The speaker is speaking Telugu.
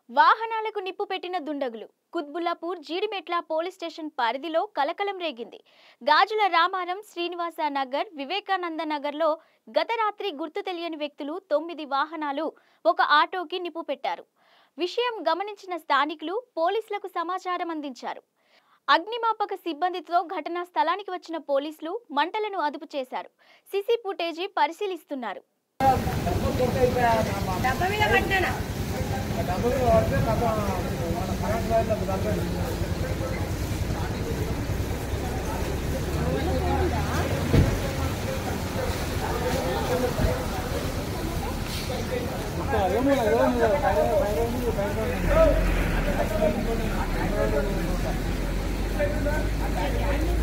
వాహనాలకు నిప్పు పెట్టిన దుండగులు కుత్బుల్లాపూర్ జీడిమెట్ల పోలీస్ స్టేషన్ పరిధిలో కలకలం రేగింది గాజుల రామారం శ్రీనివాస నగర్ వివేకానంద నగర్లో గత రాత్రి గుర్తు తెలియని వ్యక్తులు తొమ్మిది వాహనాలు ఒక ఆటోకి నిప్పు పెట్టారు విషయం గమనించిన స్థానికులు పోలీసులకు సమాచారం అందించారు అగ్నిమాపక సిబ్బందితో ఘటనా స్థలానికి వచ్చిన పోలీసులు మంటలను అదుపు చేశారు సీసీ ఫుటేజీ పరిశీలిస్తున్నారు డబ్బా మీద పట్టానా ఏమో